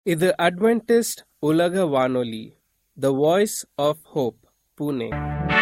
இது அட்வென்டிஸ்ட் உலக வானொலி the voice of hope Pune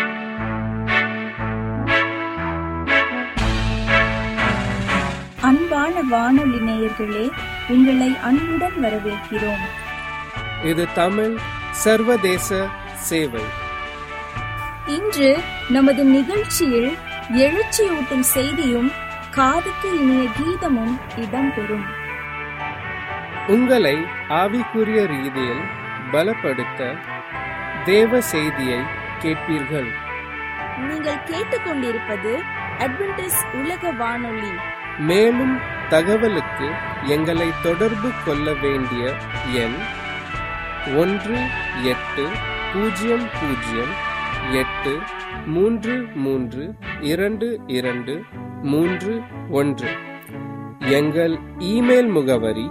அன்பான வானொலி நேயர்களே உங்களை அன்புடன் வரவேற்கிறோம் இது தமிழ் சர்வதேச சேவை இன்று நமது நிகழ்ச்சியில் எழுச்சியூட்டும் செய்தியும் காதுக்கு இனிய கீதமும் இடம்பெறும் உங்களை ஆவிக்குரிய ரீதியில் பலப்படுத்த தேவ செய்தியை கேட்பீர்கள் நீங்கள் கேட்டுக்கொண்டிருப்பது அட்வென்டிஸ் உலக வானொலி மேலும் தகவலுக்கு எங்களை தொடர்பு கொள்ள வேண்டிய எண் ஒன்று எட்டு பூஜ்ஜியம் பூஜ்ஜியம் எட்டு மூன்று மூன்று இரண்டு இரண்டு மூன்று ஒன்று எங்கள் இமெயில் முகவரி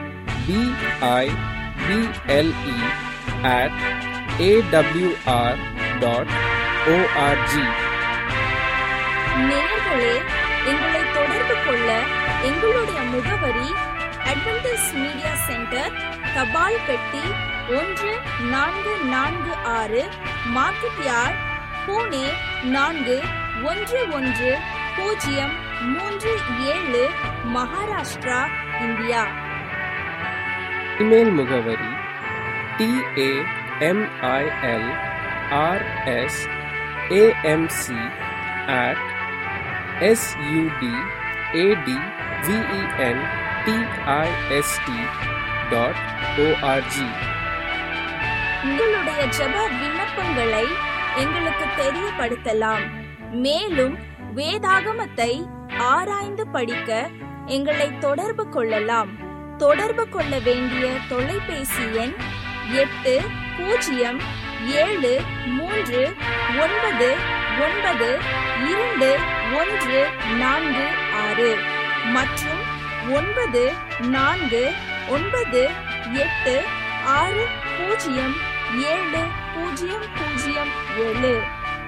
B I B L E at A W R dot O R G நேயர்களே எங்களை தொடர்பு கொள்ள எங்களுடைய முகவரி அட்வென்டிஸ் மீடியா சென்டர் தபால் பெட்டி ஒன்று நான்கு நான்கு ஆறு மார்க்கெட் யார்ட் பூனே நான்கு ஒன்று ஒன்று பூஜ்ஜியம் மூன்று ஏழு மகாராஷ்டிரா இந்தியா இமெயில் முகவரி T A M I L R S A M C at S U D A T V E N T I S T dot O R G உங்களுடைய ஜெப விண்ணப்பங்களை எங்களுக்கு தெரியப்படுத்தலாம் மேலும் வேதாகமத்தை ஆராய்ந்து படிக்க எங்களை தொடர்பு கொள்ளலாம் தொடர்பு கொள்ள வேண்டிய தொலைபேசி எண் எட்டு பூஜ்ஜியம் ஏழு மூன்று ஒன்பது ஒன்பது இரண்டு ஒன்று நான்கு ஆறு மற்றும் ஒன்பது நான்கு ஒன்பது எட்டு ஆறு பூஜ்ஜியம் ஏழு பூஜ்ஜியம் பூஜ்ஜியம் ஏழு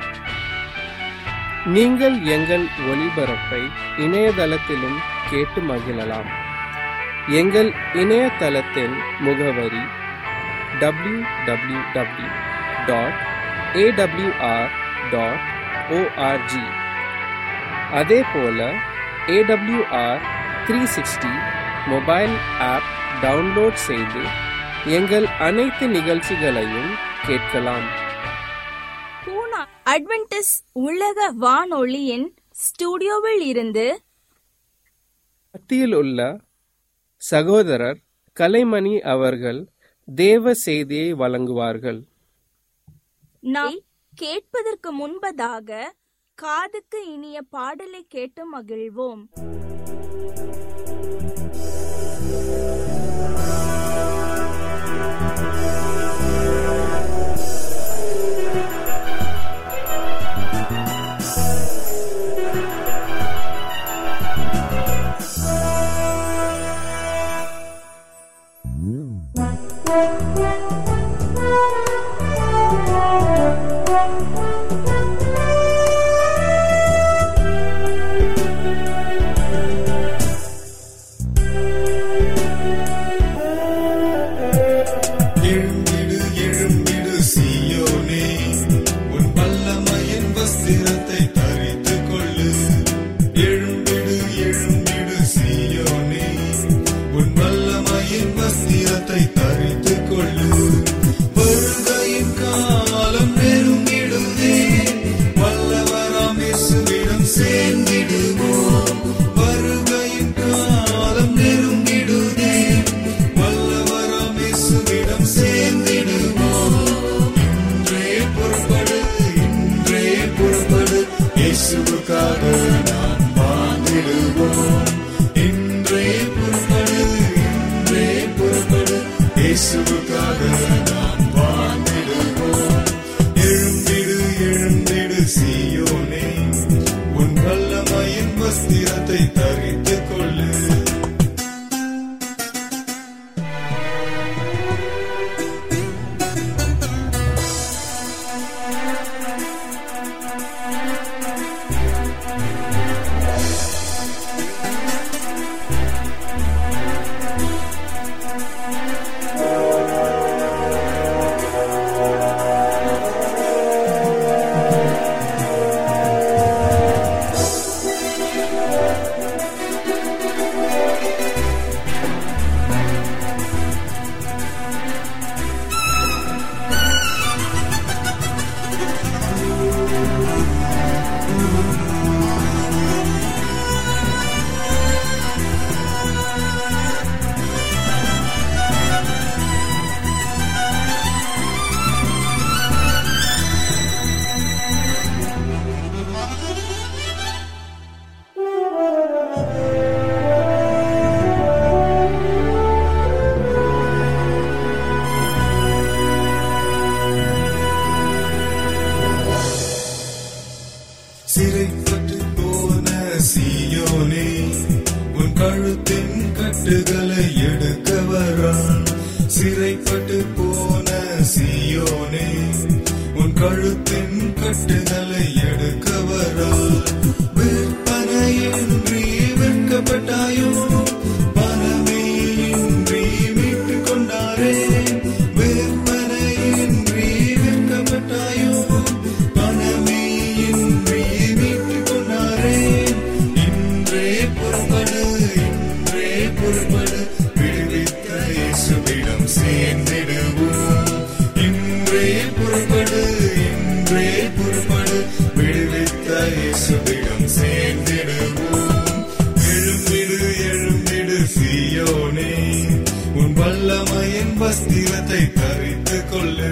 நீங்கள் எங்கள் ஒளிபரப்பை இணையதளத்திலும் கேட்டு மகிழலாம் எங்கள் இணையதளத்தின் முகவரி W W W dot A W R dot O R G அதே போல A W R three sixty mobile app download செய்து எங்கள் அனைத்து நிகழ்ச்சிகளையும் கேட்கலாம் பூனா அட்வென்டிஸ் உலக வானொலியின் ஸ்டுடியோவில் இருந்து மத்தியில் உள்ள சகோதரர் கலைமணி அவர்கள் தேவ செய்தியை வழங்குவார்கள் நாம் கேட்பதற்கு முன்பதாக காதுக்கு இனிய பாடலை கேட்டு மகிழ்வோம் எழும்பிடு எழும்பிடு சீயோனே உன் வல்லமையின் வஸ்திரத்தை தரித்துக் கொள்ளு எழும்பிடு எழும்பிடு சீயோனே உன் வல்லமையின் வஸ்திரத்தை தரித்துக் கொள்ளு வருகையின் காலம் நெருங்கிடுதே வல்லவராம் இயேசுவிடம் சேர்ந்திடுவோம் வருகையின் காலம் நெருங்கிடுதே வல்லவராம் இயேசுவிடம் சேர்ந்திடுவோம் இன்றே புறப்படு இன்றே புறப்படு இயேசுவுக்காக நாம் வாழ்ந்திடுவோம் இன்றே புறப்படு இன்றே புறப்படு இயேசுவுக்காக நாம் வாழ்ந்திடுவோம் எழும்பிடு எழும்பிடு சீயோனே உன் வல்லமையின் வஸ்திரத்தை தரித்துக் கொள்ளு சிறைப்பட்டு போன சியோனே உன் கழுத்தின் கட்டுகளை எடுக்க வரார் விற்பனையின்றி விற்கப்பட்டாயோ பணமே இன்றி மீட்டுக் கொண்டாரே விற்பனையின்றி விற்கப்பட்டாயோ பணமே இன்றி மீட்டுக் கொண்டாரே இன்றே புறப்படு இன்றே புறப்படு விடுவித்த இயேசுவிடம் சேர்ந்திடுவோம் இன்றே புறப்படு இன்றே புறப்படு விடுவித்த இயேசுவிடம் சேர்ந்திடுவோம் எழும்பிடு எழும்பிடு சீயோனே உன் வல்லமையின் வஸ்திரத்தை தரித்துக் கொள்ளு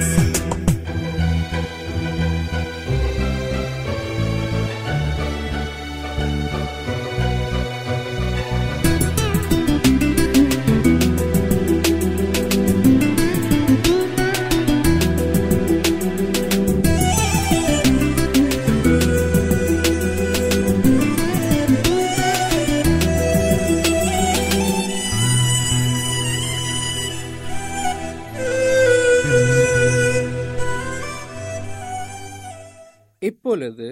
இப்பொழுது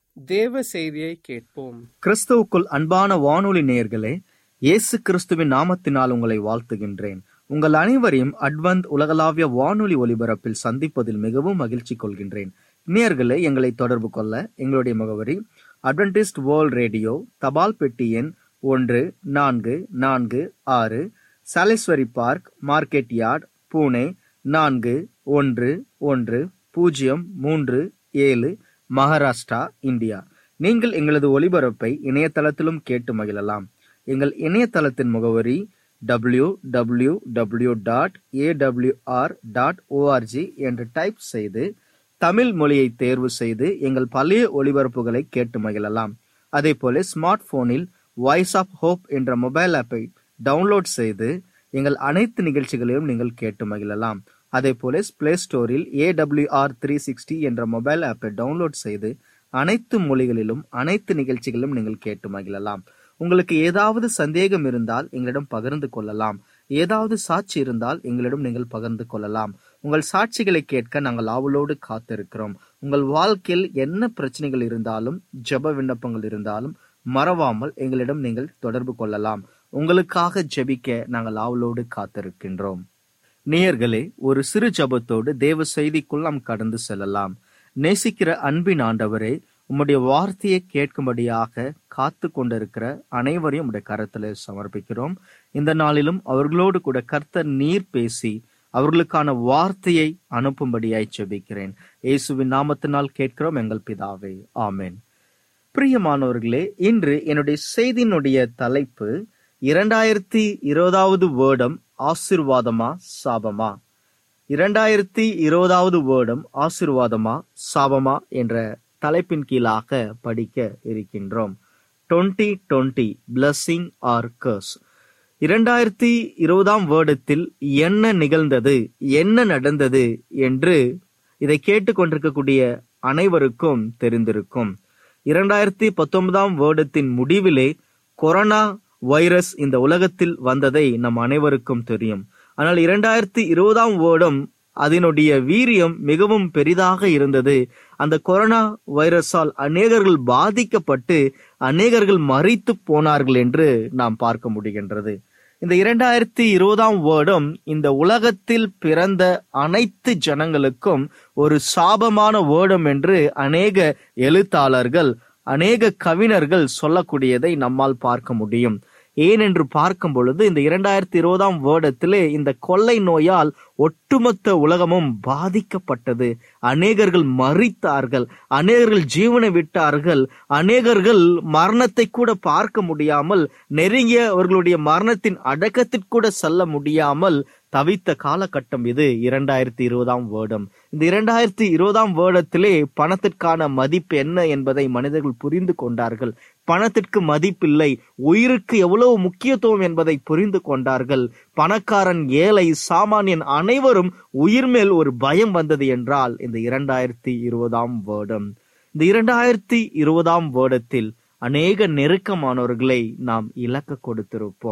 தேவ செய்தியை கேட்போம் கிறிஸ்துவுக்குள் அன்பான வானொலி நேயர்களே இயேசு கிறிஸ்துவின் நாமத்தினால் உங்களை வாழ்த்துகின்றேன் உங்கள் அனைவரையும் அட்வந்த் உலகளாவிய வானொலி ஒலிபரப்பில் சந்திப்பதில் மிகவும் மகிழ்ச்சி கொள்கின்றேன் நேயர்களே எங்களை தொடர்பு கொள்ள எங்களுடைய முகவரி அட்வென்டிஸ்ட் வேர்ல்ட் ரேடியோ தபால் பெட்டி எண் ஒன்று நான்கு நான்கு ஆறு Saleshwari park market yard Pune நான்கு ஒன்று ஒன்று பூஜ்ஜியம் மூன்று ஏழு மகாராஷ்டிரா இந்தியா நீங்கள் எங்களது ஒலிபரப்பை இணையதளத்திலும் கேட்டு மகிழலாம் எங்கள் இணையதளத்தின் முகவரி W W W dot A W R dot O R G என்று டைப் செய்து தமிழ் மொழியை தேர்வு செய்து எங்கள் பழைய ஒலிபரப்புகளை கேட்டு மகிழலாம் அதே போல ஸ்மார்ட் போனில் வாய்ஸ் ஆஃப் ஹோப் என்ற மொபைல் ஆப்பை டவுன்லோட் செய்து எங்கள் அனைத்து நிகழ்ச்சிகளையும் நீங்கள் கேட்டு மகிழலாம் அதே போல பிளே ஸ்டோரில் ஏடபிள்யூஆர் த்ரீ சிக்ஸ்டி என்ற மொபைல் ஆப்பை டவுன்லோட் செய்து அனைத்து மொழிகளிலும் அனைத்து நிகழ்ச்சிகளிலும் நீங்கள் கேட்டு மகிழலாம் உங்களுக்கு ஏதாவது சந்தேகம் இருந்தால் எங்களிடம் பகிர்ந்து கொள்ளலாம் ஏதாவது சாட்சி இருந்தால் எங்களிடம் நீங்கள் பகிர்ந்து கொள்ளலாம் உங்கள் சாட்சிகளை கேட்க நாங்கள் ஆவலோடு காத்திருக்கிறோம் உங்கள் வாழ்க்கையில் என்ன பிரச்சனைகள் இருந்தாலும் ஜெப விண்ணப்பங்கள் இருந்தாலும் மறவாமல் எங்களிடம் நீங்கள் தொடர்பு கொள்ளலாம் உங்களுக்காக ஜெபிக்க நாங்கள் ஆவலோடு காத்திருக்கின்றோம் நேயர்களே ஒரு சிறு ஜபத்தோடு தேவ செய்திக்குள் நாம் கடந்து செல்லலாம் நேசிக்கிற அன்பின் ஆண்டவரே உம்முடைய வார்த்தையை கேட்கும்படியாக காத்து கொண்டிருக்கிற அனைவரையும் உடைய கரத்துல சமர்ப்பிக்கிறோம் இந்த நாளிலும் அவர்களோடு கூட கர்த்தர் நீர் பேசி அவர்களுக்கான வார்த்தையை அனுப்பும்படியாய் ஜெபிக்கிறேன் இயேசுவின் நாமத்தினால் கேட்கிறோம் எங்கள் பிதாவே ஆமென் பிரியமானவர்களே இன்று என்னுடைய செய்தியினுடைய தலைப்பு இரண்டாயிரத்தி இருபதாவது வேர்டம் ஆசிர்வாதமா சாபமா இரண்டாயிரத்தி இருபதாவது வேர்டம் ஆசிர்வாதமா சாபமா என்ற தலைப்பின் கீழாக படிக்க இருக்கின்றோம் twenty twenty blessing or curse இரண்டாயிரத்தி இருபதாம் வேர்டத்தில் என்ன நிகழ்ந்தது என்ன நடந்தது என்று இதை கேட்டுக்கொண்டிருக்கக்கூடிய அனைவருக்கும் தெரிந்திருக்கும் இரண்டாயிரத்தி பத்தொன்பதாம் வருடத்தின் முடிவிலே கொரோனா வைரஸ் இந்த உலகத்தில் வந்ததை நம் அனைவருக்கும் தெரியும் ஆனால் இரண்டாயிரத்தி இருபதாம் வருடம் அதனுடைய வீரியம் மிகவும் பெரிதாக இருந்தது அந்த கொரோனா வைரஸால் அநேகர்கள் பாதிக்கப்பட்டு அநேகர்கள் மறித்து போனார்கள் என்று நாம் பார்க்க முடிகின்றது இந்த இரண்டாயிரத்தி இருபதாம் வருடம் இந்த உலகத்தில் பிறந்த அனைத்து ஜனங்களுக்கும் ஒரு சாபமான வேர்டம் என்று அநேக எழுத்தாளர்கள் அநேக கவிஞர்கள் சொல்லக்கூடியதை நம்மால் பார்க்க முடியும் ஏனென்று பார்க்கும் பொழுது இந்த இரண்டாயிரத்தி இருபதாம் வருடத்திலே இந்த கொள்ளை நோயால் ஒட்டுமொத்த உலகமும் பாதிக்கப்பட்டது அநேகர்கள் மறித்தார்கள் அநேகர்கள் ஜீவனை விட்டார்கள் அநேகர்கள் மரணத்தை கூட பார்க்க முடியாமல் நெருங்கிய அவர்களுடைய மரணத்தின் அடக்கத்திற்கூட செல்ல முடியாமல் தவித்த காலகட்டம் இது இரண்டாயிரத்தி இருபதாம் வருடம் இந்த இரண்டாயிரத்தி இருபதாம் வருடத்திலே பணத்திற்கான மதிப்பு என்ன என்பதை மனிதர்கள் புரிந்து கொண்டார்கள் பணத்திற்கு மதிப்பில்லை உயிருக்கு எவ்வளவு முக்கியத்துவம் என்பதை புரிந்து கொண்டார்கள் பணக்காரன் ஏழை சாமானியன் அனைவரும் உயிர் மேல் ஒரு பயம் வந்தது என்றால் இந்த இரண்டாயிரத்தி இருபதாம் வருடம் இந்த இரண்டாயிரத்தி இருபதாம் வருடத்தில் அநேக நெருக்கமானவர்களை நாம் இழக்க கொடுத்திருப்போம்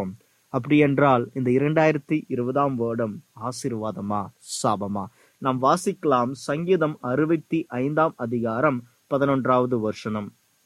அப்படி என்றால் இந்த இரண்டாயிரத்தி இருபதாம் வருடம் ஆசீர்வாதமா சாபமா நாம் வாசிக்கலாம் சங்கீதம் அறுபத்தி ஐந்தாம் அதிகாரம் பதினொன்றாவது வருஷனம்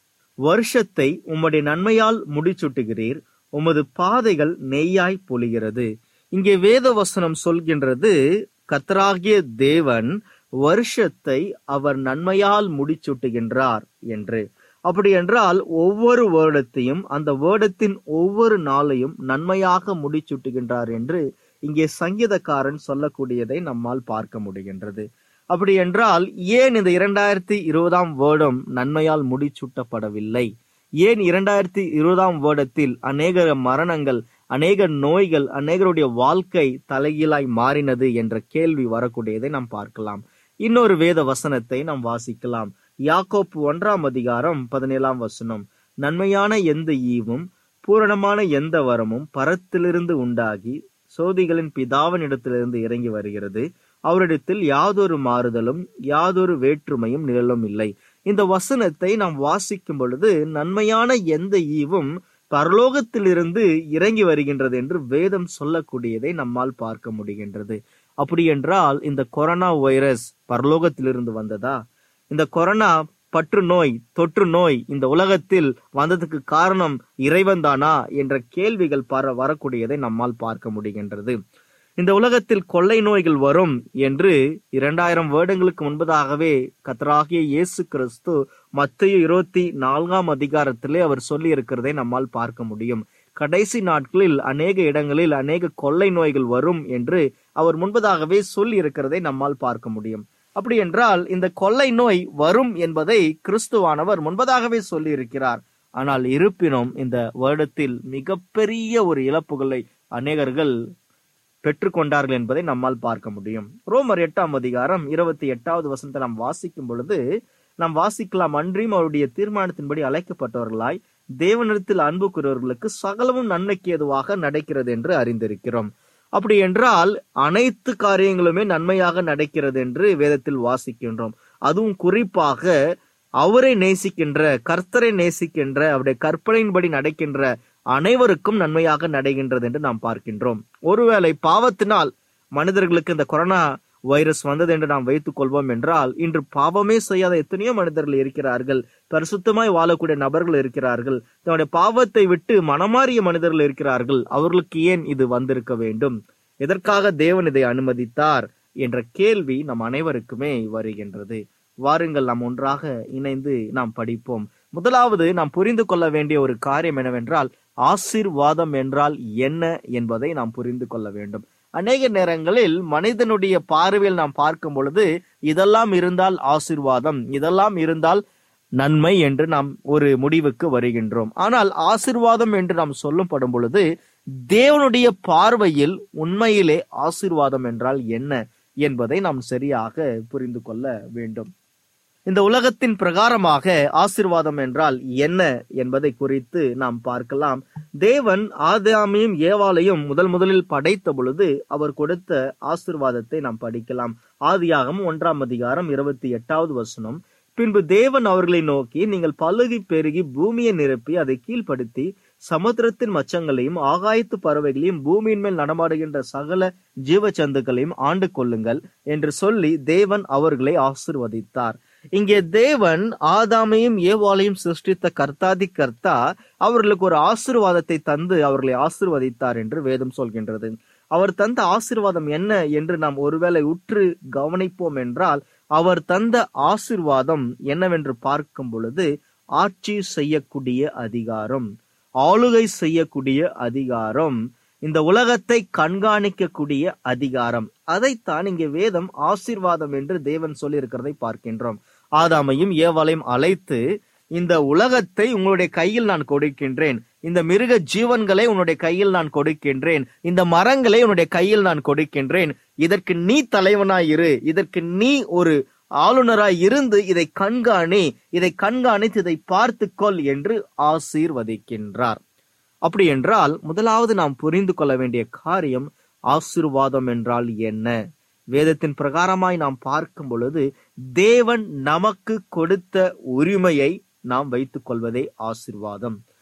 வருஷத்தை உம்முடைய நன்மையால் முடிச்சுட்டுகிறீர் உமது பாதைகள் நெய்யாய் பொழிகிறது இங்கே வேத வசனம் சொல்கின்றது கத்தராகிய தேவன் வருஷத்தை அவர் நன்மையால் முடிச்சுட்டுகின்றார் என்று அப்படி என்றால் ஒவ்வொரு வேர்டத்தையும் அந்த வேர்டத்தின் ஒவ்வொரு நாளையும் நன்மையாக முடிச்சுட்டுகின்றார் என்று இங்கே சங்கீதக்காரன் சொல்லக்கூடியதை நம்மால் பார்க்க முடிகின்றது அப்படி என்றால் ஏன் இந்த இரண்டாயிரத்தி இருபதாம் வேர்டம் நன்மையால் முடிச்சூட்டப்படவில்லை ஏன் இரண்டாயிரத்தி இருபதாம் வேர்டத்தில் அநேக மரணங்கள் அநேக நோய்கள் அநேகருடைய வாழ்க்கை தலைகீழாய் மாறினது என்ற கேள்வி வரக்கூடியதை நாம் பார்க்கலாம் இன்னொரு வேத வசனத்தை நாம் வாசிக்கலாம் யாக்கோப்பு ஒன்றாம் அதிகாரம் பதினேழாம் வசனம் நன்மையான எந்த ஈவும் பூரணமான எந்த வரமும் பரத்திலிருந்து உண்டாகி சோதிகளின் பிதாவினிடத்திலிருந்து இறங்கி வருகிறது அவரிடத்தில் யாதொரு மாறுதலும் யாதொரு வேற்றுமையும் நிழலும் இல்லை இந்த வசனத்தை நாம் வாசிக்கும் பொழுது நன்மையான எந்த ஈவும் பரலோகத்திலிருந்து இறங்கி வருகின்றது என்று வேதம் சொல்லக்கூடியதை நம்மால் பார்க்க முடிகின்றது அப்படி என்றால் இந்த கொரோனா வைரஸ் பரலோகத்திலிருந்து வந்ததா இந்த கொரோனா பற்று நோய் தொற்று நோய் இந்த உலகத்தில் வந்ததுக்கு காரணம் இறைவன்தானா என்ற கேள்விகள் பர வரக்கூடியதை நம்மால் பார்க்க முடிகின்றது இந்த உலகத்தில் கொள்ளை நோய்கள் வரும் என்று இரண்டாயிரம் வருடங்களுக்கு முன்பதாகவே கத்தராகிய இயேசு கிறிஸ்து மத்திய இருபத்தி நான்காம் அதிகாரத்திலே அவர் சொல்லி இருக்கிறதை நம்மால் பார்க்க முடியும் கடைசி நாட்களில் அநேக இடங்களில் அநேக கொள்ளை நோய்கள் வரும் என்று அவர் முன்பதாகவே சொல்லி இருக்கிறதை நம்மால் பார்க்க முடியும் அப்படி என்றால் இந்த கொள்ளை நோய் வரும் என்பதை கிறிஸ்துவானவர் முன்பதாகவே சொல்லி இருக்கிறார் ஆனால் இருப்பினும் இந்த வருடத்தில் மிகப்பெரிய ஒரு இழப்புகளை அநேகர்கள் பெற்றுக்கொண்டார்கள் என்பதை நம்மால் பார்க்க முடியும் ரோமர் எட்டாம் அதிகாரம் இருபத்தி எட்டாவது வசனத்தை நாம் வாசிக்கும் பொழுது நாம் வாசிக்கலாம் அன்றியும் அவருடைய தீர்மானத்தின்படி அழைக்கப்பட்டவர்களாய் தேவனிடத்தில் அன்பு கூறுவர்களுக்கு சகலமும் நன்மைக்கு ஏதுவாக நடக்கிறது என்று அறிந்திருக்கிறோம் அப்படி என்றால் அனைத்து காரியங்களுமே நன்மையாக நடக்கிறது என்று வேதத்தில் வாசிக்கின்றோம் அதுவும் குறிப்பாக அவரை நேசிக்கின்ற கர்த்தரை நேசிக்கின்ற அவருடைய கற்பனையின்படி நடக்கின்ற அனைவருக்கும் நன்மையாக நடைகின்றது என்று நாம் பார்க்கின்றோம் ஒருவேளை பாவத்தினால் மனிதர்களுக்கு இந்த கொரோனா வைரஸ் வந்தது என்று நாம் வைத்துக் கொள்வோம் என்றால் இன்று பாவமே செய்யாத எத்தனையோ மனிதர்கள் இருக்கிறார்கள் பரிசுத்தமாய் வாழக்கூடிய நபர்கள் இருக்கிறார்கள் தன்னுடைய பாவத்தை விட்டு மனமாறிய மனிதர்கள் இருக்கிறார்கள் அவர்களுக்கு ஏன் இது வந்திருக்க வேண்டும் எதற்காக தேவன் இதை அனுமதித்தார் என்ற கேள்வி நம் அனைவருக்குமே வருகின்றது வாருங்கள் நாம் ஒன்றாக இணைந்து நாம் படிப்போம் முதலாவது நாம் புரிந்து கொள்ள வேண்டிய ஒரு காரியம் என்னவென்றால் ஆசீர்வாதம் என்றால் என்ன என்பதை நாம் புரிந்து கொள்ள வேண்டும் அநேக நேரங்களில் மனிதனுடைய பார்வையில் நாம் பார்க்கும் பொழுது இதெல்லாம் இருந்தால் ஆசீர்வாதம் இதெல்லாம் இருந்தால் நன்மை என்று நாம் ஒரு முடிவுக்கு வருகின்றோம் ஆனால் ஆசீர்வாதம் என்று நாம் சொல்லப்படும் பொழுது தேவனுடைய பார்வையில் உண்மையிலே ஆசீர்வாதம் என்றால் என்ன என்பதை நாம் சரியாக புரிந்து கொள்ள வேண்டும் இந்த உலகத்தின் பிரகாரமாக ஆசிர்வாதம் என்றால் என்ன என்பதை குறித்து நாம் பார்க்கலாம் தேவன் ஆதாமையும் ஏவாளையும் முதல் முதலில் படைத்த பொழுது அவர் கொடுத்த ஆசிர்வாதத்தை நாம் படிக்கலாம் ஆதியாகம் ஒன்றாம் அதிகாரம் இருபத்தி எட்டாவது வசனம் பின்பு தேவன் அவர்களை நோக்கி நீங்கள் பழுகி பெருகி பூமியை நிரப்பி அதை கீழ்ப்படுத்தி சமுத்திரத்தின் மச்சங்களையும் ஆகாயத்து பறவைகளையும் பூமியின் மேல் நடமாடுகின்ற சகல ஜீவ சந்துக்களையும் ஆண்டு கொள்ளுங்கள் என்று சொல்லி தேவன் அவர்களை ஆசிர்வதித்தார் இங்கே தேவன் ஆதாமையும் ஏவாளையும் சிருஷ்டித்த கர்த்தாதி கர்த்தா அவர்களுக்கு ஒரு ஆசிர்வாதத்தை தந்து அவர்களை ஆசிர்வதித்தார் என்று வேதம் சொல்கின்றது அவர் தந்த ஆசிர்வாதம் என்ன என்று நாம் ஒருவேளை உற்று கவனிப்போம் என்றால் அவர் தந்த ஆசிர்வாதம் என்னவென்று பார்க்கும் பொழுது ஆட்சி செய்யக்கூடிய அதிகாரம் ஆளுகை செய்யக்கூடிய அதிகாரம் இந்த உலகத்தை கண்காணிக்கக்கூடிய அதிகாரம் அதைத்தான் இங்கே வேதம் ஆசீர்வாதம் என்று தேவன் சொல்லி இருக்கிறதை பார்க்கின்றோம் ஆதாமையும் ஏவாளையும் அழைத்து இந்த உலகத்தை உங்களுடைய கையில் நான் கொடுக்கின்றேன் இந்த மிருக ஜீவன்களை உன்னுடைய கையில் நான் கொடுக்கின்றேன் இந்த மரங்களை உன்னுடைய கையில் நான் கொடுக்கின்றேன் இதற்கு நீ தலைவனாயிரு இதற்கு நீ ஒரு ஆளுநராய் இருந்து இதை கண்காணி இதை கண்காணித்து இதை பார்த்துக்கொள் என்று ஆசீர்வதிக்கின்றார் அப்படி என்றால் முதலாவது நாம் புரிந்து கொள்ள வேண்டிய காரியம் ஆசீர்வாதம் என்றால் என்ன வேதத்தின் பிரகாரமாய் நாம் பார்க்கும் பொழுது தேவன் நமக்கு கொடுத்த உரிமையை நாம் வைத்துக் கொள்வதே ஆசிர்வாதம்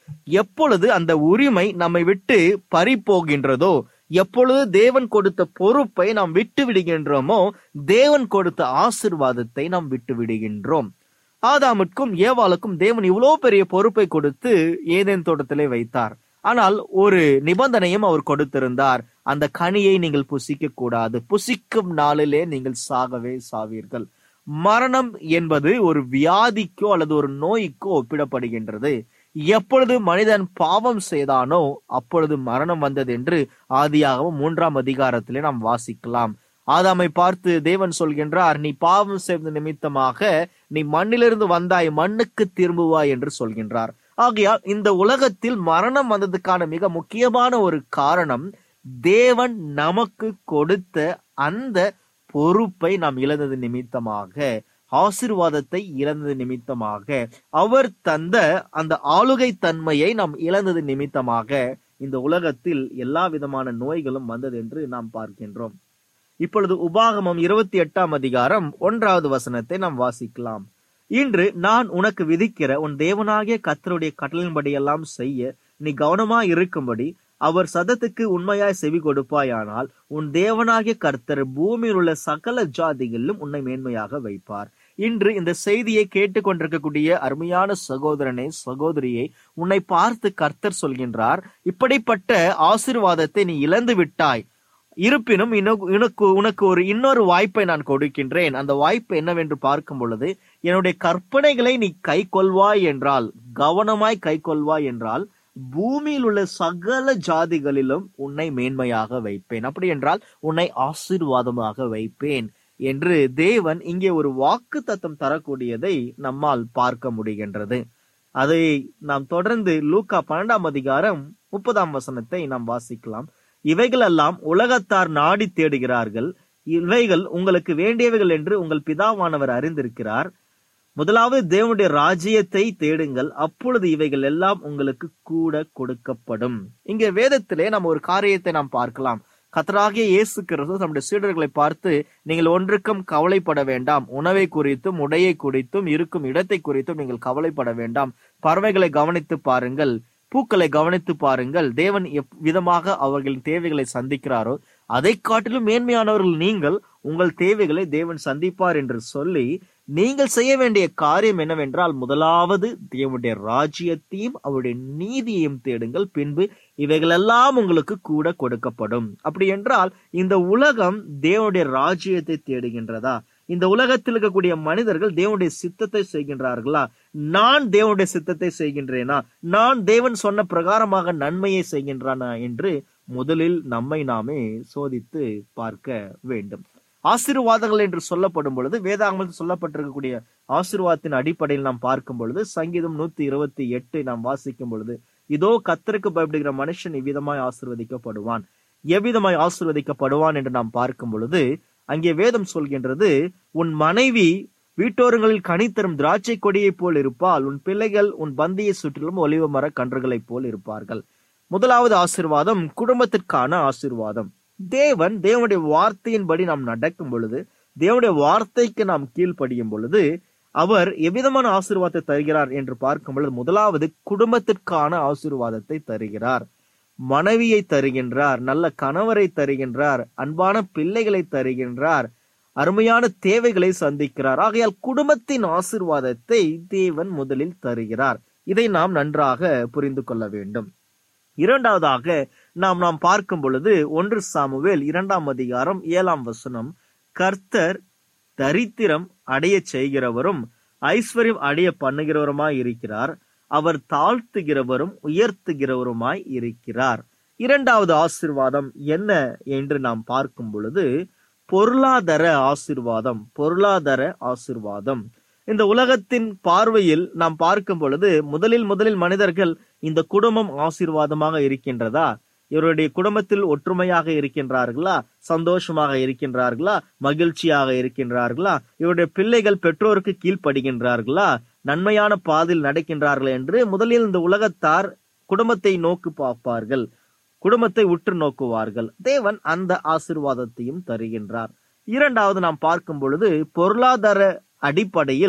எப்பொழுது அந்த உரிமை நம்மை விட்டு பறி போகின்றதோ எப்பொழுது தேவன் கொடுத்த பொறுப்பை நாம் விட்டு விடுகின்றோமோ தேவன் கொடுத்த ஆசிர்வாதத்தை நாம் விட்டு விடுகின்றோம் ஆதாமுக்கும் ஏவாளுக்கும் தேவன் இவ்வளவு பெரிய பொறுப்பை கொடுத்து ஏதேன் தோட்டத்திலே வைத்தார் ஆனால் ஒரு நிபந்தனையும் அவர் கொடுத்திருந்தார் அந்த கனியை நீங்கள் புசிக்க கூடாது புசிக்கும் நாளிலே நீங்கள் சாகவே சாவீர்கள் மரணம் என்பது ஒரு வியாதிக்கோ அல்லது ஒரு நோய்க்கோ ஒப்பிடப்படுகின்றது எப்பொழுது மனிதன் பாவம் செய்தானோ அப்பொழுது மரணம் வந்தது என்று ஆதியாகவும் மூன்றாம் அதிகாரத்திலே நாம் வாசிக்கலாம் ஆதாமை பார்த்து தேவன் சொல்கின்றார் நீ பாவம் செய்த நிமித்தமாக நீ மண்ணிலிருந்து வந்தாய் மண்ணுக்கு திரும்புவாய் என்று சொல்கின்றார் ஆகையால் இந்த உலகத்தில் மரணம் வந்ததுக்கான மிக முக்கியமான ஒரு காரணம் தேவன் நமக்கு கொடுத்த அந்த பொறுப்பை நாம் இழந்தது நிமித்தமாக ஆசிர்வாதத்தை இழந்தது நிமித்தமாக அவர் தந்த அந்த ஆளுகை தன்மையை நாம் இழந்தது நிமித்தமாக இந்த உலகத்தில் எல்லா விதமான நோய்களும் வந்தது என்று நாம் பார்க்கின்றோம் இப்பொழுது உபாகமம் இருபத்தி எட்டாம் அதிகாரம் ஒன்றாவது வசனத்தை நாம் வாசிக்கலாம் இன்று நான் உனக்கு விதிக்கிற உன் தேவனாகிய கத்தருடைய கட்டளின்படியெல்லாம் செய்ய நீ கவனமாய் இருக்கும்படி அவர் சதத்துக்கு உண்மையாய் செவி கொடுப்பாயானால் உன் தேவனாகிய கர்த்தர் பூமியில் உள்ள சகல ஜாதிகளிலும் உன்னை மேன்மையாக வைப்பார் இன்று இந்த செய்தியை கேட்டுக்கொண்டிருக்கக்கூடிய அருமையான சகோதரனே சகோதரியை உன்னை பார்த்து கர்த்தர் சொல்கின்றார் இப்படிப்பட்ட ஆசிர்வாதத்தை நீ இழந்து விட்டாய் இருப்பினும் இன்னொ- உனக்கு உனக்கு ஒரு இன்னொரு வாய்ப்பை நான் கொடுக்கின்றேன் அந்த வாய்ப்பு என்னவென்று பார்க்கும் பொழுது என்னுடைய கற்பனைகளை நீ கை கொள்வாய் என்றால் கவனமாய் கை கொள்வாய் என்றால் பூமியில் உள்ள சகல ஜாதிகளிலும் உன்னை மேன்மையாக வைப்பேன் அப்படி என்றால் உன்னை ஆசீர்வாதமாக வைப்பேன் என்று தேவன் இங்கே ஒரு வாக்கு தத்தம் தரக்கூடியதை நம்மால் பார்க்க முடிகின்றது அதை நாம் தொடர்ந்து லூக்கா பன்னெண்டாம் அதிகாரம் முப்பதாம் வசனத்தை நாம் வாசிக்கலாம் இவைகளெல்லாம் உலகத்தார் நாடி தேடுகிறார்கள் இவைகள் உங்களுக்கு வேண்டியவைகள் என்று உங்கள் பிதாவானவர் அறிந்திருக்கிறார் முதலாவது தேவனுடைய ராஜ்யத்தை தேடுங்கள் அப்பொழுது இவைகள் எல்லாம் உங்களுக்கு கூட கொடுக்கப்படும் இங்கே வேதத்திலே நம்ம ஒரு காரியத்தை நாம் பார்க்கலாம் கத்தராகிய இயேசு கிறிஸ்து நம்முடைய சீடர்களை பார்த்து நீங்கள் ஒன்றுக்கும் கவலைப்பட வேண்டாம் உணவை குறித்தும் உடையை குறித்தும் இருக்கும் இடத்தை குறித்தும் நீங்கள் கவலைப்பட வேண்டாம் பறவைகளை கவனித்து பாருங்கள் பூக்களை கவனித்து பாருங்கள் தேவன் எப் விதமாக அவர்களின் தேவைகளை சந்திக்கிறாரோ அதை காட்டிலும் மேன்மையானவர்கள் நீங்கள் உங்கள் தேவைகளை தேவன் சந்திப்பார் என்று சொல்லி நீங்கள் செய்ய வேண்டிய காரியம் என்னவென்றால் முதலாவது தேவனுடைய ராஜ்யத்தையும் அவருடைய நீதியையும் தேடுங்கள் பின்பு இவைகளெல்லாம் உங்களுக்கு கூட கொடுக்கப்படும் அப்படி என்றால் இந்த உலகம் தேவனுடைய ராஜ்யத்தை தேடுகின்றதா இந்த உலகத்தில் இருக்கக்கூடிய மனிதர்கள் தேவனுடைய சித்தத்தை செய்கின்றார்களா நான் தேவனுடைய சித்தத்தை செய்கின்றேனா நான் தேவன் சொன்ன பிரகாரமாக நன்மையை செய்கின்றானா என்று முதலில் நம்மை நாமே சோதித்து பார்க்க வேண்டும் ஆசீர்வாதங்கள் என்று சொல்லப்படும் பொழுது வேதாகமத்தில் சொல்லப்பட்டிருக்கக்கூடிய ஆசீர்வாதத்தின் அடிப்படையில் நாம் பார்க்கும் பொழுது சங்கீதம் நூத்தி இருபத்தி எட்டு நாம் வாசிக்கும் பொழுது இதோ கத்தருக்கு பயப்படுகிற மனுஷன் இவ்விதமாய் ஆசீர்வதிக்கப்படுவான் எவ்விதமாய் ஆசீர்வதிக்கப்படுவான் என்று நாம் பார்க்கும் பொழுது அங்கே வேதம் சொல்கின்றது உன் மனைவி வீட்டோரங்களில் கனி தரும் திராட்சை கொடியைப் போல் இருப்பால் உன் பிள்ளைகள் உன் பந்தியை சுற்றிலும் ஒலிவ மர கன்றுகளைப் போல் இருப்பார்கள் முதலாவது ஆசீர்வாதம் குடும்பத்திற்கான ஆசீர்வாதம் தேவன் தேவனுடைய வார்த்தையின்படி நாம் நடக்கும் பொழுது தேவனுடைய வார்த்தைக்கு நாம் கீழ்ப்படியும் பொழுது அவர் எவ்விதமான ஆசீர்வாதத்தை தருகிறார் என்று பார்க்கும் பொழுது முதலாவது குடும்பத்திற்கான ஆசீர்வாதத்தை தருகிறார் மனைவியை தருகின்றார் நல்ல கணவரை தருகின்றார் அன்பான பிள்ளைகளை தருகின்றார் அருமையான தேவைகளை சந்திக்கிறார் ஆகையால் குடும்பத்தின் ஆசீர்வாதத்தை தேவன் முதலில் தருகிறார் இதை நாம் நன்றாக புரிந்து கொள்ள வேண்டும் இரண்டாவதாக நாம் நாம் பார்க்கும் பொழுது ஒன்று சாமுவேல் இரண்டாம் அதிகாரம் ஏழாம் வசனம் கர்த்தர் தரித்திரம் அடைய செய்கிறவரும் ஐஸ்வர்யம் அடைய பண்ணுகிறவருமாய் இருக்கிறார் அவர் தாழ்த்துகிறவரும் உயர்த்துகிறவருமாய் இருக்கிறார் இரண்டாவது ஆசிர்வாதம் என்ன என்று நாம் பார்க்கும் பொழுது பொருளாதார ஆசிர்வாதம் பொருளாதார ஆசிர்வாதம் இந்த உலகத்தின் பார்வையில் நாம் பார்க்கும் பொழுது முதலில் முதலில் மனிதர்கள் இந்த குடும்பம் ஆசீர்வாதமாக இருக்கின்றதா இவருடைய குடும்பத்தில் ஒற்றுமையாக இருக்கின்றார்களா சந்தோஷமாக இருக்கின்றார்களா மகிழ்ச்சியாக இருக்கின்றார்களா இவருடைய பிள்ளைகள் பெற்றோருக்கு கீழ்ப்படுகின்றார்களா நன்மையான பாதையில் நடக்கின்றார்கள் என்று முதலில் இந்த உலகத்தார் குடும்பத்தை நோக்கு பார்ப்பார்கள் குடும்பத்தை உற்று நோக்குவார்கள் தேவன் அந்த ஆசிர்வாதத்தையும் தருகின்றார் இரண்டாவது நாம் பார்க்கும் பொழுது பொருளாதார அடிப்படையில்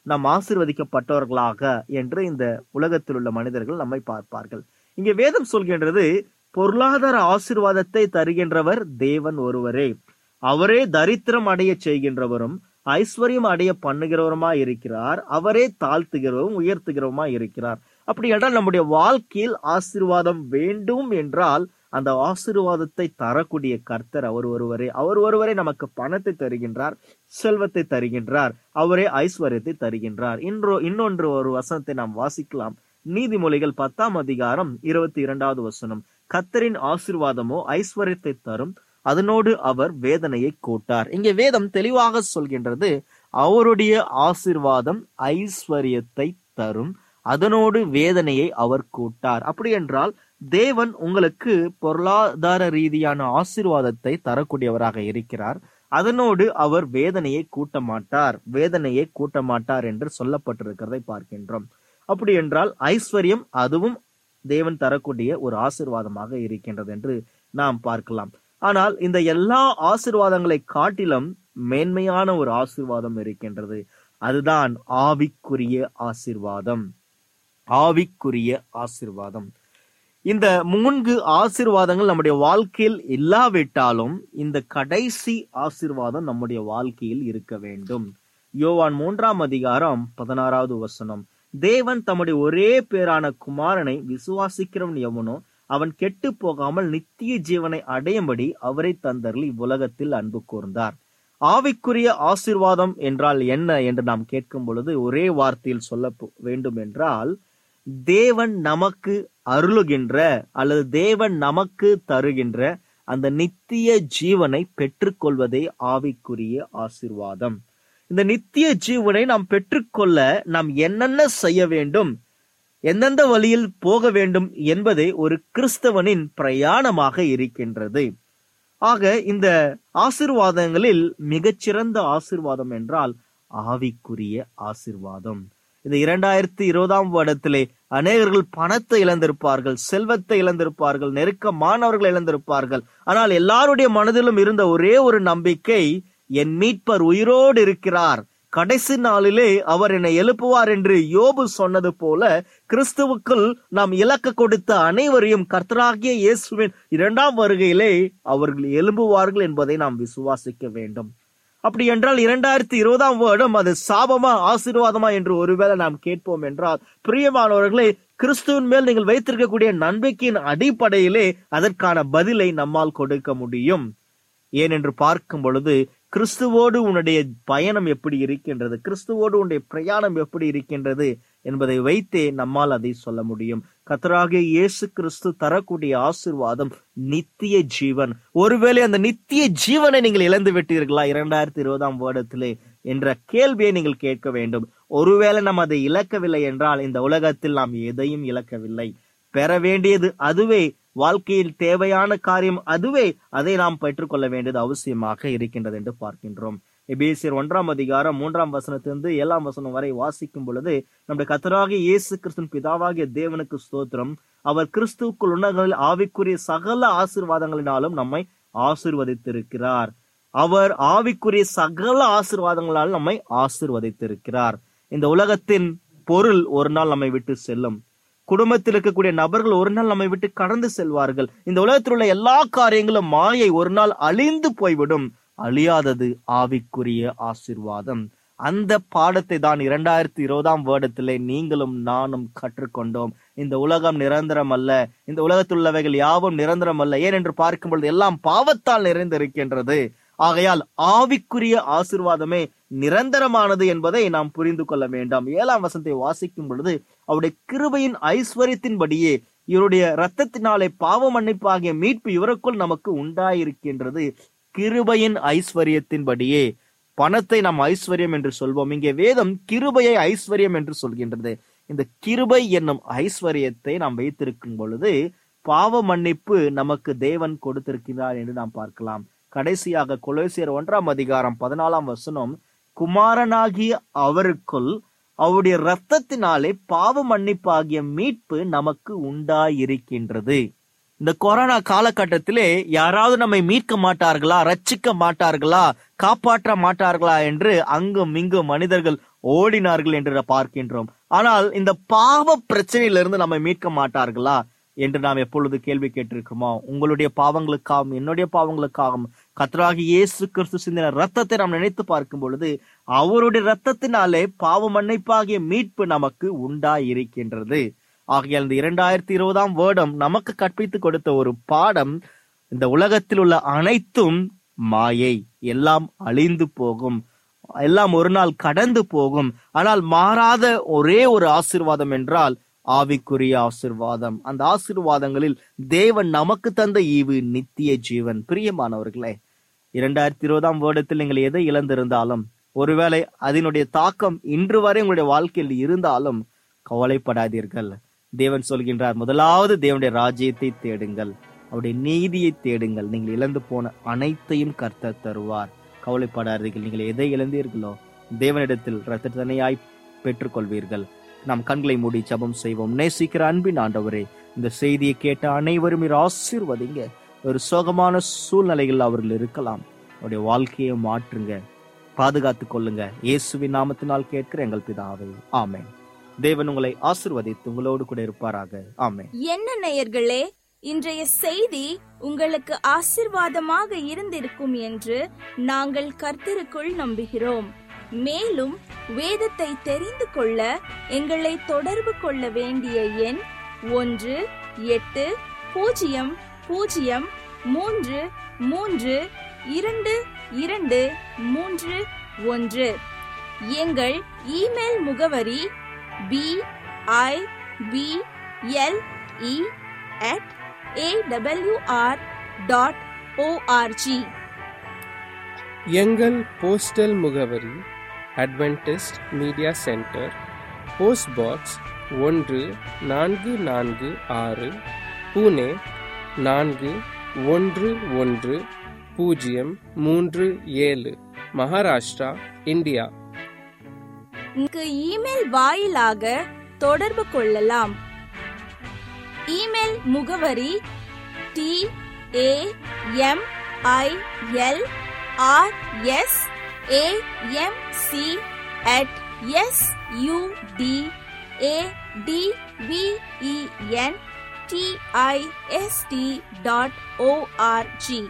நாம் ஆசீர்வதிக்கப்பட்டவர்களாக என்று இந்த உலகத்தில் உள்ள மனிதர்கள் நம்மை பார்ப்பார்கள் இங்கே வேதம் சொல்கின்றது பொருளாதார ஆசீர்வாதத்தை தருகின்றவர் தேவன் ஒருவரே அவரே தரித்திரம் அடைய செய்கின்றவரும் ஐஸ்வர்யம் அடைய பண்ணுகிறவருமா இருக்கிறார் அவரே தாழ்த்துகிறவரும் உயர்த்துகிறவருமா இருக்கிறார் அப்படி என்றால் நம்முடைய வாழ்க்கையில் ஆசீர்வாதம் வேண்டும் என்றால் அந்த ஆசீர்வாதத்தை தரக்கூடிய கர்த்தர் அவர் ஒருவரே அவர் ஒருவரே நமக்கு பணத்தை தருகின்றார் செல்வத்தை தருகின்றார் அவரே ஐஸ்வர்யத்தை தருகின்றார் இன்றோ இன்னொன்று ஒரு வசனத்தை நாம் வாசிக்கலாம் நீதிமொழிகள் பத்தாம் அதிகாரம் இருபத்தி இரண்டாவது வசனம் கத்தரின் ஆசீர்வாதமோ ஐஸ்வர்யத்தை தரும் அதனோடு அவர் வேதனையை கூட்டார் இங்கே வேதம் தெளிவாக சொல்கின்றது அவருடைய ஆசீர்வாதம் ஐஸ்வர்யத்தை தரும் அதனோடு வேதனையை அவர் கூட்டார் அப்படி என்றால் தேவன் உங்களுக்கு பொருளாதார ரீதியான ஆசீர்வாதத்தை தரக்கூடியவராக இருக்கிறார் அதனோடு அவர் வேதனையை கூட்ட மாட்டார் வேதனையை கூட்ட மாட்டார் என்று சொல்லப்பட்டிருக்கிறதை பார்க்கின்றோம் அப்படி என்றால் ஐஸ்வர்யம் அதுவும் தேவன் தரக்கூடிய ஒரு ஆசீர்வாதமாக இருக்கின்றது என்று நாம் பார்க்கலாம் ஆனால் இந்த எல்லா ஆசீர்வாதங்களை காட்டிலும் மேன்மையான ஒரு ஆசீர்வாதம் இருக்கின்றது அதுதான் ஆவிக்குரிய ஆசீர்வாதம் ஆவிக்குரிய ஆசீர்வாதம் இந்த மூன்று ஆசீர்வாதங்கள் நம்முடைய வாழ்க்கையில் இல்லாவிட்டாலும் இந்த கடைசி ஆசீர்வாதம் நம்முடைய வாழ்க்கையில் இருக்க வேண்டும் யோவான் மூன்றாம் அதிகாரம் பதினாறாவது வசனம் தேவன் தம்முடைய ஒரே பேரான குமாரனை விசுவாசிக்கிறவன் எவனோ அவன் கெட்டு போகாமல் நித்திய ஜீவனை அடையும்படி அவரை தந்தரில் இவ்வுலகத்தில் அன்பு கூர்ந்தார் ஆவிக்குரிய ஆசீர்வாதம் என்றால் என்ன என்று நாம் கேட்கும் பொழுது ஒரே வார்த்தையில் சொல்ல போ- வேண்டும் என்றால் தேவன் நமக்கு அருளுகின்ற அல்லது தேவன் நமக்கு தருகின்ற அந்த நித்திய ஜீவனை பெற்றுக்கொள்வதே ஆவிக்குரிய ஆசீர்வாதம் இந்த நித்திய ஜீவனை நாம் பெற்றுக்கொள்ள நாம் என்னென்ன செய்ய வேண்டும் எந்தெந்த வழியில் போக வேண்டும் என்பதே ஒரு கிறிஸ்தவனின் பிரயாணமாக இருக்கின்றது ஆக இந்த ஆசிர்வாதங்களில் மிகச்சிறந்த ஆசிர்வாதம் என்றால் ஆவிக்குரிய ஆசிர்வாதம் இந்த இரண்டாயிரத்தி இருபதாம் வருடத்திலே அநேகர்கள் பணத்தை இழந்திருப்பார்கள் செல்வத்தை இழந்திருப்பார்கள் நெருக்கமானவர்கள் இழந்திருப்பார்கள் ஆனால் எல்லாருடைய மனதிலும் இருந்த ஒரே ஒரு நம்பிக்கை என் மீட்பர் உயிரோடு இருக்கிறார் கடைசி நாளிலே அவர் என்னை எழுப்புவார் என்று யோபு சொன்னது போல கிறிஸ்துவுக்குள் நாம் இலக்க கொடுத்த அனைவரையும் கர்த்தராகிய இயேசுவின் இரண்டாம் வருகையிலே அவர்கள் எழும்புவார்கள் என்பதை நாம் விசுவாசிக்க வேண்டும் அப்படி என்றால் இரண்டாயிரத்தி இருபதாம் வருடம் அது சாபமா ஆசீர்வாதமா என்று ஒருவேளை நாம் கேட்போம் என்றால் பிரியமானவர்களே கிறிஸ்துவின் மேல் நீங்கள் வைத்திருக்கக்கூடிய நம்பிக்கையின் அடிப்படையிலே அதற்கான பதிலை நம்மால் கொடுக்க முடியும் ஏனென்று பார்க்கும் பொழுது கிறிஸ்துவோடு உன்னுடைய பயணம் எப்படி இருக்கின்றது கிறிஸ்துவோடு உன்னுடைய பிரயாணம் எப்படி இருக்கின்றது என்பதை வைத்தே நம்மால் அதை சொல்ல முடியும் கத்தராகிய இயேசு கிறிஸ்து தரக்கூடிய ஆசிர்வாதம் நித்திய ஜீவன் ஒருவேளை அந்த நித்திய ஜீவனை நீங்கள் இழந்து விட்டீர்களா இரண்டாயிரத்தி இருபதாம் வருடத்திலே என்ற கேள்வியை நீங்கள் கேட்க வேண்டும் ஒருவேளை நாம் அதை இழக்கவில்லை என்றால் இந்த உலகத்தில் நாம் எதையும் இழக்கவில்லை பெற வேண்டியது அதுவே வாழ்க்கையில் தேவையான காரியம் அதுவே அதை நாம் பெற்றுக்கொள்ள வேண்டியது அவசியமாக இருக்கின்றது என்று பார்க்கின்றோம் எபேசியர் ஒன்றாம் அதிகாரம் மூன்றாம் வசனத்திலிருந்து ஏழாம் வசனம் வரை வாசிக்கும் பொழுது நம்முடைய கத்தராகிய இயேசு கிறிஸ்துவின் பிதாவாகிய தேவனுக்கு ஸ்தோத்திரம் அவர் கிறிஸ்துவுக்குள் உன்னதங்களில் ஆவிக்குரிய சகல ஆசீர்வாதங்களினாலும் நம்மை ஆசீர்வதித்திருக்கிறார் அவர் ஆவிக்குரிய சகல ஆசீர்வாதங்களால் நம்மை ஆசீர்வதித்திருக்கிறார் இந்த உலகத்தின் பொருள் ஒரு நாள் நம்மை விட்டு செல்லும் குடும்பத்தில் இருக்கக்கூடிய நபர்கள் ஒரு நாள் நம்மை விட்டு கடந்து செல்வார்கள் இந்த உலகத்தில் உள்ள எல்லா காரியங்களும் மாயை ஒரு நாள் அழிந்து போய்விடும் அழியாதது ஆவிக்குரிய ஆசீர்வாதம் அந்த பாடத்தை தான் இரண்டாயிரத்தி இருபதாம் வருடத்திலே நீங்களும் நானும் கற்றுக்கொண்டோம் இந்த உலகம் நிரந்தரம் அல்ல இந்த உலகத்தில் உள்ளவைகள் யாவும் நிரந்தரம் அல்ல ஏனென்று பார்க்கும் பொழுது எல்லாம் பாவத்தால் நிறைந்திருக்கின்றது ஆகையால் ஆவிக்குரிய ஆசிர்வாதமே நிரந்தரமானது என்பதை நாம் புரிந்து கொள்ள வேண்டாம் ஏழாம் வசனத்தை வாசிக்கும் பொழுது அவருடைய கிருபையின் ஐஸ்வர்யத்தின்படியே இவருடைய இரத்தத்தினாலே பாவ மன்னிப்பாகிய மீட்பு இவருக்குள் நமக்கு உண்டாயிருக்கின்றது கிருபையின் ஐஸ்வர்யத்தின்படியே பணத்தை நாம் ஐஸ்வர்யம் என்று சொல்வோம் இங்கே வேதம் கிருபையை ஐஸ்வர்யம் என்று சொல்கின்றது இந்த கிருபை என்னும் ஐஸ்வர்யத்தை நாம் வைத்திருக்கும் பொழுது பாவ மன்னிப்பு நமக்கு தேவன் கொடுத்திருக்கிறார் என்று நாம் பார்க்கலாம் கடைசியாக கொலோசியர் ஒன்றாம் அதிகாரம் பதினாலாம் வசனம் குமாரனாகிய அவருக்குள் அவருடைய இரத்தத்தினாலே பாவ மன்னிப்பாகிய மீட்பு நமக்கு உண்டாயிருக்கின்றது இந்த கொரோனா காலகட்டத்திலே யாராவது நம்மை மீட்க மாட்டார்களா ரட்சிக்க மாட்டார்களா காப்பாற்ற மாட்டார்களா என்று அங்கும் இங்கும் மனிதர்கள் ஓடினார்கள் என்று பார்க்கின்றோம் ஆனால் இந்த பாவ பிரச்சனையிலிருந்து நம்மை மீட்க மாட்டார்களா என்று நாம் எப்பொழுது கேள்வி கேட்டிருக்கிறோமோ உங்களுடைய பாவங்களுக்காகவும் என்னுடைய பாவங்களுக்காகவும் கத்தராகி இயேசு கிறிஸ்து சிந்தின ரத்தத்தை நாம் நினைத்து பார்க்கும் பொழுது அவருடைய ரத்தத்தினாலே பாவ மன்னிப்பாகிய மீட்பு நமக்கு உண்டாயிருக்கின்றது ஆகையால் இந்த இரண்டாயிரத்தி இருபதாம் வருடம் நமக்கு கற்பித்து கொடுத்த ஒரு பாடம் இந்த உலகத்தில் உள்ள அனைத்தும் மாயை எல்லாம் அழிந்து போகும் எல்லாம் ஒரு நாள் கடந்து போகும் ஆனால் மாறாத ஒரே ஒரு ஆசிர்வாதம் என்றால் ஆவிக்குரிய ஆசிர்வாதம் அந்த ஆசிர்வாதங்களில் தேவன் நமக்கு தந்த ஈவு நித்திய ஜீவன் பிரியமானவர்களே இரண்டாயிரத்தி இருபதாம் வருடத்தில் நீங்கள் எதை இழந்திருந்தாலும் ஒருவேளை அதனுடைய தாக்கம் இன்று வரை உங்களுடைய வாழ்க்கையில் இருந்தாலும் கவலைப்படாதீர்கள் தேவன் சொல்கின்றார் முதலாவது தேவனுடைய ராஜ்யத்தை தேடுங்கள் அவருடைய நீதியை தேடுங்கள் நீங்கள் இழந்து போன அனைத்தையும் கர்த்தர் தருவார் கவலைப்படாதீர்கள் நீங்கள் எதை இழந்தீர்களோ தேவனிடத்தில் ரத்தனையாய் பெற்றுக்கொள்வீர்கள் நாம் கண்களை மூடி ஜெபம் செய்வோம் நேசிக்கிற அன்பின் ஆண்டவரே இந்த செய்தியை கேட்ட அனைவரும் இரு ஆசீர்வதிங்க ஒரு சோகமான சூழ்நிலைகள் அவர்கள் இருக்கலாம் அவருடைய வாழ்க்கையை மாற்றுங்க பாதுகாத்துக் கொள்ளுங்க இயேசுவின் நாமத்தினால் கேட்கிற எங்கள் பிதாவே ஆமென் தேவன் உங்களை ஆசிர்வதித்து உங்களோடு கூட இருப்பாராக ஆமென் என்ன நேயர்களே இன்றைய செய்தி உங்களுக்கு ஆசிர்வாதமாக இருந்திருக்கும் என்று நாங்கள் கர்த்தருக்குள் நம்புகிறோம் மேலும் வேதத்தை தெரிந்து கொள்ள எங்களை தொடர்பு கொள்ள வேண்டிய எண் ஒன்று எட்டு பூஜ்ஜியம் பூஜ்ஜியம் மூன்று மூன்று இரண்டு இரண்டு மூன்று ஒன்று எங்கள் இமெயில் முகவரி B I B L E at A W R dot O R G எங்கள் போஸ்டல் முகவரி Adventist media centre post box ஒன்று நான்கு நான்கு ஆறு புனே நான்கு ஒன்று ஒன்று பூஜ்ஜியம் மூன்று ஏழு மகாராஷ்டிரா இந்தியா இங்கு இமெயில் வாயிலாக தொடர்பு கொள்ளலாம் இமெயில் முகவரி D A M I L R S A M C at S U D A D V E N T I S T dot O R G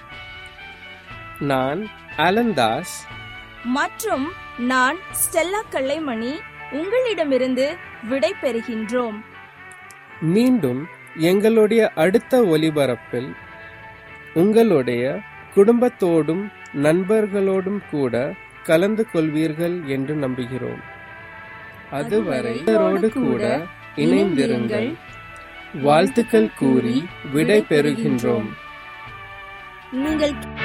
நான் அலந்தாஸ் மற்றும் நான் ஸ்டெல்லா கல்லைமணி உங்களிடமிருந்து விடை பெறுகின்றோம் மீண்டும் எங்களுடைய அடுத்த ஒலிபரப்பில் உங்களுடைய குடும்பத்தோடும் நண்பர்களோடும் கூட கலந்து கொள்வீர்கள் என்று நம்புகிறோம் அதுவரை இவரோடு கூட இணைந்திருங்கள் வாழ்த்துக்கள் கூறி விடை பெறுகின்றோம் நீங்கள்